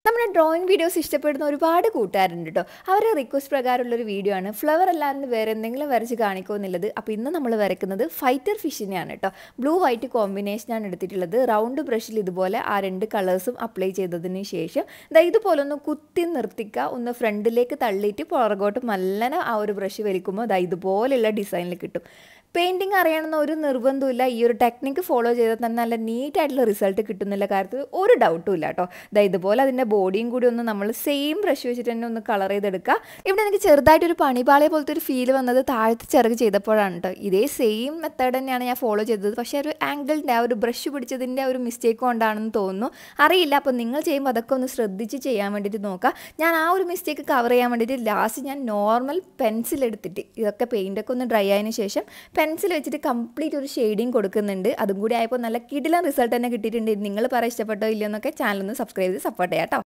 നമ്മുടെ drawing videos ഇഷ്ടപ്പെടുന്ന ഒരുപാട് കൂട്ടുകാരുണ്ട് കേട്ടോ അവരുടെ റിക്വസ്റ്റ് പ്രകാരമുള്ളൊരു വീഡിയോ ആണ് ഫ്ലവർ അല്ലാണ്ട് വേറെ എന്തെങ്കിലും വരച്ച് കാണിക്കുമോ എന്നുള്ളത് അപ്പോൾ ഇന്ന് നമ്മൾ വരയ്ക്കുന്നത് ഫൈറ്റർ ഫിഷിനെയാണ് കേട്ടോ ബ്ലൂ വൈറ്റ് കോമ്പിനേഷനാണ് എടുത്തിട്ടുള്ളത് റൗണ്ട് ബ്രഷിൽ ഇതുപോലെ ആ രണ്ട് കളേഴ്സും അപ്ലൈ ചെയ്തതിന് ശേഷം ദാ ഇതുപോലെ ഒന്ന് കുത്തി നിർത്തിക്കുക ഒന്ന് ഫ്രണ്ടിലേക്ക് തള്ളിയിട്ട് പുറകോട്ട് മല്ലന ആ ഒരു ബ്രഷ് വലിക്കുമ്പോൾ ദാ ഇതുപോലെയുള്ള ഡിസൈനിൽ കിട്ടും പെയിൻറ്റിങ് അറിയണമെന്ന ഒരു നിർബന്ധമില്ല ഈ ഒരു ടെക്നിക്ക് ഫോളോ ചെയ്താൽ തന്നെ നല്ല നീറ്റായിട്ടുള്ള റിസൾട്ട് കിട്ടുന്നില്ല കാര്യത്തിൽ ഒരു ഡൗട്ടും ഇല്ല കേട്ടോ ദാ ഇതുപോലെ അതിൻ്റെ ബോഡിയും കൂടി ഒന്ന് നമ്മൾ സെയിം ബ്രഷ് വെച്ചിട്ട് തന്നെ ഒന്ന് കളർ ചെയ്തെടുക്കുക ഇവിടെ എനിക്ക് ചെറുതായിട്ടൊരു പണിപാളയെ പോലത്തെ ഒരു ഫീൽ വന്നത് താഴത്തെ ചിറക് ചെയ്തപ്പോഴാണ് കേട്ടോ ഇതേ സെയിം മെത്തേഡ് തന്നെയാണ് ഞാൻ ഫോളോ ചെയ്തത് പക്ഷേ ഒരു ആംഗിളിൻ്റെ ആ ഒരു ബ്രഷ് പിടിച്ചതിൻ്റെ ആ ഒരു മിസ്റ്റേക്ക് കൊണ്ടാണെന്ന് തോന്നുന്നു അറിയില്ല അപ്പോൾ നിങ്ങൾ ചെയ്യുമ്പോൾ അതൊക്കെ ഒന്ന് ശ്രദ്ധിച്ച് ചെയ്യാൻ വേണ്ടിയിട്ട് നോക്കുക ഞാൻ ആ ഒരു മിസ്റ്റേക്ക് കവർ ചെയ്യാൻ വേണ്ടിയിട്ട് ലാസ്റ്റ് ഞാൻ നോർമൽ പെൻസിൽ എടുത്തിട്ട് ഇതൊക്കെ പെയിൻ്റൊക്കെ ഒന്ന് ഡ്രൈ ആയതിനു ശേഷം പെൻസിൽ വെച്ചിട്ട് കംപ്ലീറ്റ് ഒരു ഷെയ്ഡിങ് കൊടുക്കുന്നുണ്ട് അതും കൂടി ആയപ്പോൾ നല്ല കിടിലൻ റിസൾട്ട് തന്നെ കിട്ടിയിട്ടുണ്ട് നിങ്ങൾ പറയാൻ ഇഷ്ടപ്പെട്ടോ ഇല്ലയോ എന്നൊക്കെ ചാനൽ ഒന്ന് സബ്സ്ക്രൈബ് ചെയ്ത് സപ്പോർട്ട് ചെയ്യാം കേട്ടോ